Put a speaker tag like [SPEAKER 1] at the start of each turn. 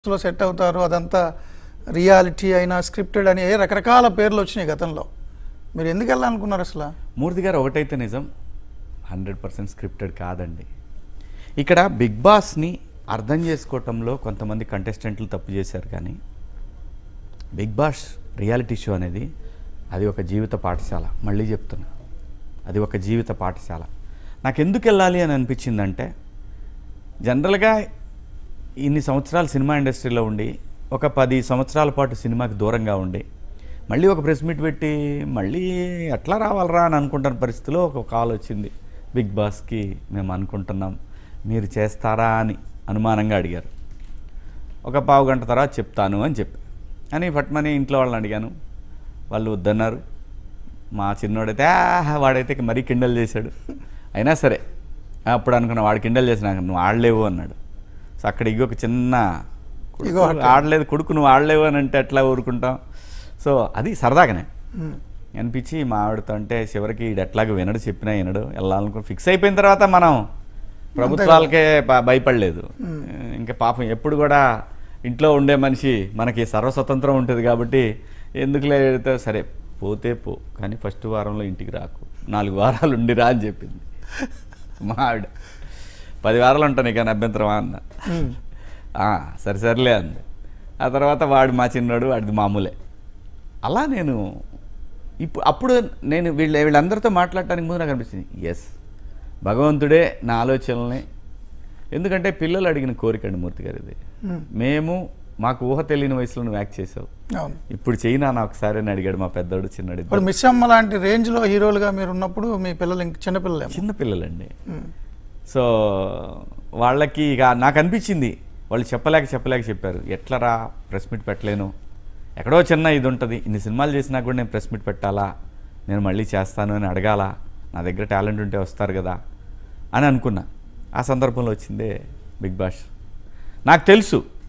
[SPEAKER 1] లో సెట్ అవుతారు అదంతా రియాలిటీ అయినా స్క్రిప్టెడ్ అని ఏ రకరకాల పేర్లు వచ్చినాయి గతంలో మీరు ఎందుకు వెళ్ళాలనుకున్నారు అసలు
[SPEAKER 2] మూర్తి గారు ఒకటైతే నిజం హండ్రెడ్ పర్సెంట్ స్క్రిప్టెడ్ కాదండి ఇక్కడ బిగ్ బాస్ని అర్థం చేసుకోవటంలో కొంతమంది కంటెస్టెంట్లు తప్పు చేశారు కానీ బిగ్ బాస్ రియాలిటీ షో అనేది అది ఒక జీవిత పాఠశాల మళ్ళీ చెప్తున్నా అది ఒక జీవిత పాఠశాల నాకు ఎందుకు వెళ్ళాలి అని అనిపించిందంటే జనరల్గా ఇన్ని సంవత్సరాలు సినిమా ఇండస్ట్రీలో ఉండి ఒక పది సంవత్సరాల పాటు సినిమాకి దూరంగా ఉండి మళ్ళీ ఒక ప్రెస్ మీట్ పెట్టి మళ్ళీ ఎట్లా రావాలరా అని అనుకుంటున్న పరిస్థితిలో ఒక కాల్ వచ్చింది బిగ్ బాస్కి మేము అనుకుంటున్నాం మీరు చేస్తారా అని అనుమానంగా అడిగారు ఒక పావు గంట తర్వాత చెప్తాను అని చెప్పి అని పట్మని ఇంట్లో వాళ్ళని అడిగాను వాళ్ళు వద్దన్నారు మా చిన్నోడైతే "ఆహ్, వాడైతే ఇక మరీ కిండల్ చేశాడు అయినా సరే అప్పుడు అనుకున్నా వాడు కిండల్ చేసినాక నువ్వు ఆడలేవు అన్నాడు సో అక్కడ ఇంకొక చిన్న కొడుకు
[SPEAKER 1] ఇగో అట్లా.
[SPEAKER 2] ఆడలేదు కొడుకు నువ్వు ఆడలేవు అని అంటే ఎట్లా ఊరుకుంటాం సో అది సరదాగానే
[SPEAKER 1] ఉమ్.
[SPEAKER 2] అనిపించి మా ఆవిడతో అంటే చివరికి ఈడు ఎట్లాగో వినడు చెప్పినా వినడు వెళ్ళాలనుకుని ఫిక్స్ అయిపోయిన తర్వాత మనం ప్రభుత్వాలకే ప- భయపడలేదు ఇంకా పాపం ఎప్పుడు కూడా ఇంట్లో ఉండే మనిషి మనకి సర్వస్వతంత్రం ఉంటుంది కాబట్టి ఎందుకు లేదు సరే పోతే పో కానీ ఫస్ట్ వారంలో ఇంటికి రాకు నాలుగు వారాలు ఉండిరా అని చెప్పింది మా ఆవిడ పది వారాలు ఉంటాను ఇక అభ్యంతరమా అన్న
[SPEAKER 1] ఉమ్.
[SPEAKER 2] "ఆ, సరే సర్లే అంది ఆ తర్వాత వాడు మా చిన్నోడు వాడిది మామూలే అలా నేను ఇప్పుడు అప్పుడు నేను వీళ్ళ వీళ్ళందరితో మాట్లాడటానికి ముందు నాకు అనిపిస్తుంది ఎస్ భగవంతుడే నా ఆలోచనల్ని ఎందుకంటే పిల్లలు అడిగిన కోరిక అండి మూర్తి గారు ఇది
[SPEAKER 1] ఉమ్.
[SPEAKER 2] మేము మాకు ఊహ తెలియని వయసులో నువ్వు యాక్ట్ చేసావు
[SPEAKER 1] అవును
[SPEAKER 2] ఇప్పుడు చేయి నాన్న ఒకసారి అని అడిగాడు మా పెద్దోడు చిన్నోడు
[SPEAKER 1] ఇప్పుడు
[SPEAKER 2] ఇద్దరు.
[SPEAKER 1] మిస్ అమ్మ లాంటి రేంజ్ లో హీరోలుగా మీరు ఉన్నప్పుడు మీ పిల్లలు ఇంక చిన్నపిల్లలేమో
[SPEAKER 2] చిన్న పిల్లలండి
[SPEAKER 1] ఉమ్.
[SPEAKER 2] సో వాళ్ళకి ఇక నాకు అనిపించింది వాళ్ళు చెప్పలేక చెప్పలేక చెప్పారు ఎట్లరా ప్రెస్ మీట్ పెట్టలేను ఎక్కడో చిన్న ఇది ఉంటుంది ఇన్ని సినిమాలు చేసినా కూడా నేను ప్రెస్ మీట్ పెట్టాలా నేను మళ్ళీ చేస్తాను అని అడగాల నా దగ్గర టాలెంట్ ఉంటే వస్తారు కదా అని అనుకున్నా ఆ సందర్భంలో వచ్చిందే బిగ్ బాస్ నాకు తెలుసు